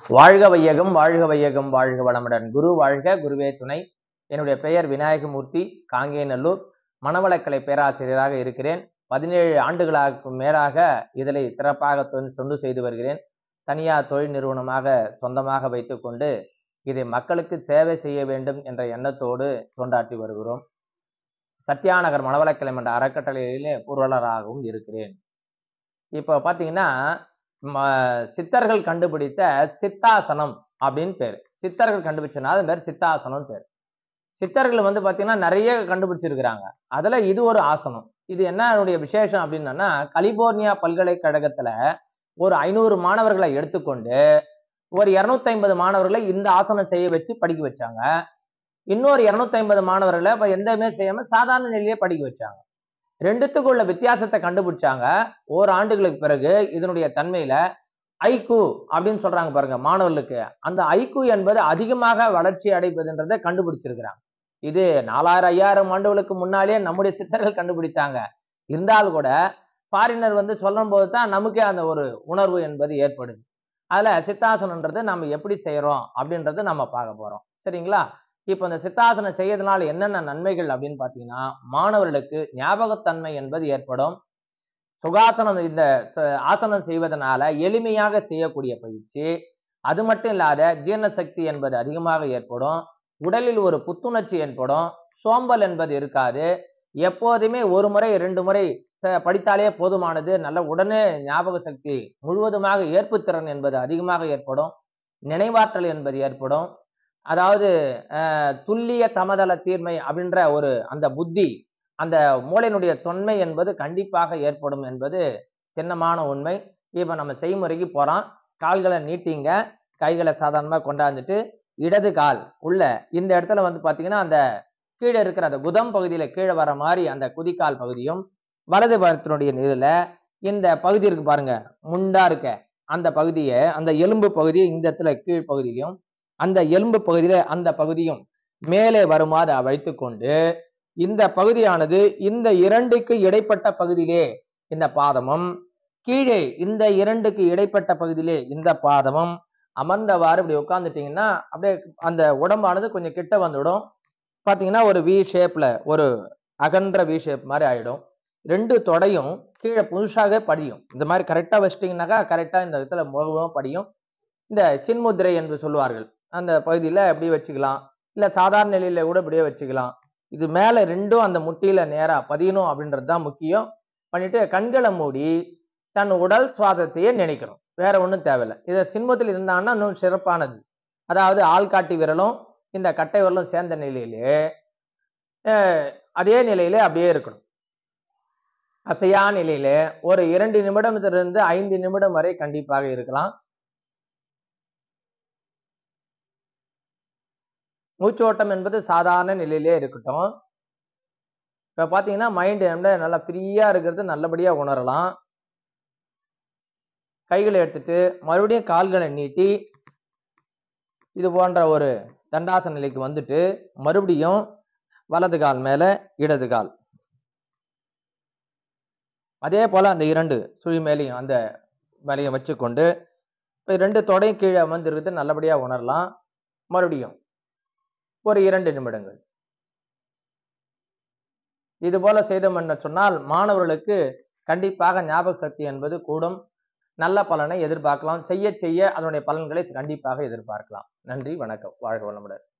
வாழ்க வையகம் வாழ்க வையகம் வாழ்க வளமுடன் குரு வாழ்க குருவே துணை என்னுடைய பெயர் விநாயகமூர்த்தி காங்கேநல்லூர் மனவளக்கலை பேராசிரியராக இருக்கிறேன் பதினேழு ஆண்டுகளாக மேலாக இதில் சிறப்பாக தொ- தொண்டு செய்து வருகிறேன் தனியார் தொழில் நிறுவனமாக சொந்தமாக வைத்துக்கொண்டு இதை மக்களுக்கு சேவை செய்ய வேண்டும் என்ற எண்ணத்தோடு தொண்டாற்றி வருகிறோம் சத்யாநகர் மனவளக்கலை என்ற அறக்கட்டளையிலே பொருளாளராகவும் இருக்கிறேன் இப்போ பார்த்தீங்கன்னா ம- சித்தர்கள் கண்டுபிடித்த சித்தாசனம் அப்படின்னு பேர் சித்தர்கள் கண்டுபிடிச்சனால அது பேர் சித்தாசனம் பேர் சித்தர்கள் வந்து பார்த்தீங்கன்னா நிறைய கண்டுபிடிச்சிருக்கிறாங்க அதுல இது ஒரு ஆசனம் இது என்னுடைய விசேஷம் அப்படின்னா கலிபோர்னியா பல்கலைக்கழகத்துல ஒரு ஐநூறு மாணவர்களை எடுத்துக்கொண்டு ஒரு 250 ஐம்பது மாணவர்களை இந்த ஆசனம் செய்ய வச்சு படிக்க வச்சாங்க இன்னொரு 250 ஐம்பது மாணவர்களை இப்ப எந்தமே செய்யாம சாதாரண நிலையிலேயே படிக்க வச்சாங்க ரெண்டுத்துக்குள்ள வித்தியாசத்தை கண்டுபிடிச்சாங்க ஓர் ஆண்டுகளுக்கு பிறகு இதனுடைய தன்மையில ஐக்கு அப்படின்னு சொல்றாங்க பாருங்க மாணவர்களுக்கு அந்த ஐக்கு என்பது அதிகமாக வளர்ச்சி அடைப்பதுன்றதை கண்டுபிடிச்சிருக்கிறாங்க இது நாலாயிரம் ஐயாயிரம் ஆண்டுகளுக்கு முன்னாலே நம்முடைய சித்தர்கள் கண்டுபிடித்தாங்க இருந்தாலும் கூட ஃபாரினர் வந்து சொல்லும் போது தான் நமக்கே அந்த ஒரு உணர்வு என்பது ஏற்படுது அதுல சித்தாசனன்றது நம்ம எப்படி செய்யறோம் அப்படின்றத நம்ம பார்க்க போறோம் சரிங்களா இப்போ இந்த சித்தாசனம் செய்யறதுனால என்னென்ன நன்மைகள் அப்படின்னு பார்த்தீங்கன்னா மாணவர்களுக்கு ஞாபகத்தன்மை என்பது ஏற்படும் சுகாசனம் இந்த ச- ஆசனம் செய்வதனால எளிமையாக செய்யக்கூடிய பயிற்சி அது மட்டும் இல்லாத ஜீரண சக்தி என்பது அதிகமாக ஏற்படும் உடலில் ஒரு புத்துணர்ச்சி ஏற்படும் சோம்பல் என்பது இருக்காது எப்போதுமே ஒரு முறை ரெண்டு முறை ச- படித்தாலே போதுமானது நல்ல உடனே ஞாபக சக்தி முழுவதுமாக ஏற்புத்திறன் என்பது அதிகமாக ஏற்படும் நினைவாற்றல் என்பது ஏற்படும் அதாவது அஹ், துல்லிய தமதள தீர்மை அப்படின்ற ஒரு அந்த புத்தி அந்த மூளையினுடைய தொன்மை என்பது கண்டிப்பாக ஏற்படும் என்பது சின்னமான உண்மை இப்போ நம்ம செய்முறைக்கு போகிறோம் கால்களை நீட்டிங்க கைகளை சாதாரணமாக கொண்டாந்துட்டு இடது கால் உள்ள இந்த இடத்துல வந்து பார்த்தீங்கன்னா அந்த கீழே இருக்கிற அந்த குதம் பகுதியில் கீழே வர மாதிரி அந்த குதிக்கால் பகுதியும் வலது பக்கத்தினுடைய இதில் இந்த பகுதி இருக்கு பாருங்க முண்டா இருக்க அந்த பகுதியை அந்த எலும்பு பகுதியை இந்த இடத்துல கீழ் பகுதியிலும் அந்த எலும்பு பகுதியில அந்த பகுதியும் மேலே வருமாறு வைத்துக்கொண்டு இந்த பகுதியானது இந்த இரண்டுக்கு இடைப்பட்ட பகுதியிலே இந்த பாதமும் கீழே இந்த இரண்டுக்கு இடைப்பட்ட பகுதியிலே இந்த பாதமும் அமர்ந்தவாறு இப்படி உட்காந்துட்டீங்கன்னா அப்படியே அந்த உடம்பானது கொஞ்சம் கிட்ட வந்துடும் பார்த்தீங்கன்னா ஒரு வி ஷேப்ல ஒரு அகன்ற வி ஷேப் மாதிரி ஆயிடும் ரெண்டு தொடையும் கீழே புதுசாக படியும் இந்த மாதிரி கரெக்டாக வச்சிட்டிங்கனாக்கா கரெக்டாக இந்த இடத்துல முழுவதும் படியும் இந்த சின்முத்திரை என்று சொல்லுவார்கள் அந்த பகுதியில் இப்படி வச்சுக்கலாம் இல்லை சாதாரண நிலையில கூட இப்படியே வச்சுக்கலாம் இது மேலே ரெண்டும் அந்த முட்டியில நேராக பதியணும் அப்படின்றது தான் முக்கியம் பண்ணிட்டு கண்களை மூடி தன் உடல் சுவாசத்தையே நினைக்கணும் வேற ஒன்றும் தேவையில்லை இதை சின்மத்தில் இருந்தாங்கன்னா இன்னும் சிறப்பானது அதாவது ஆள்காட்டி விரலும் இந்த கட்டை விரலும் சேர்ந்த நிலையிலே அஹ், அதே நிலையிலே அப்படியே இருக்கணும் அசையா நிலையில ஒரு இரண்டு நிமிடத்திலிருந்து ஐந்து நிமிடம் வரை கண்டிப்பாக இருக்கலாம் மூச்சோட்டம் என்பது சாதாரண நிலையிலே இருக்கட்டும் இப்போ பார்த்தீங்கன்னா மைண்டு நல்லா ஃப்ரீயாக இருக்கிறது நல்லபடியாக உணரலாம் கைகளை எடுத்துட்டு மறுபடியும் கால்களை நீட்டி இது போன்ற ஒரு தண்டாசன நிலைக்கு வந்துட்டு மறுபடியும் வலது கால் மேலே இடது கால் அதே போல் அந்த இரண்டு சுழி மேலையும் அந்த மேலையும் வச்சுக்கொண்டு இப்போ ரெண்டு தொடையும் கீழே அமர்ந்திருக்கிறது நல்லபடியாக உணரலாம் மறுபடியும் ஒரு இரண்டு நிமிடங்கள் இது போல செய்தோம் என்று சொன்னால் மாணவர்களுக்கு கண்டிப்பாக ஞாபக சக்தி என்பது கூடும் நல்ல பலனை எதிர்பார்க்கலாம் செய்ய செய்ய அதனுடைய பலன்களை கண்டிப்பாக எதிர்பார்க்கலாம் நன்றி வணக்கம் வாழ்க வளமுடன்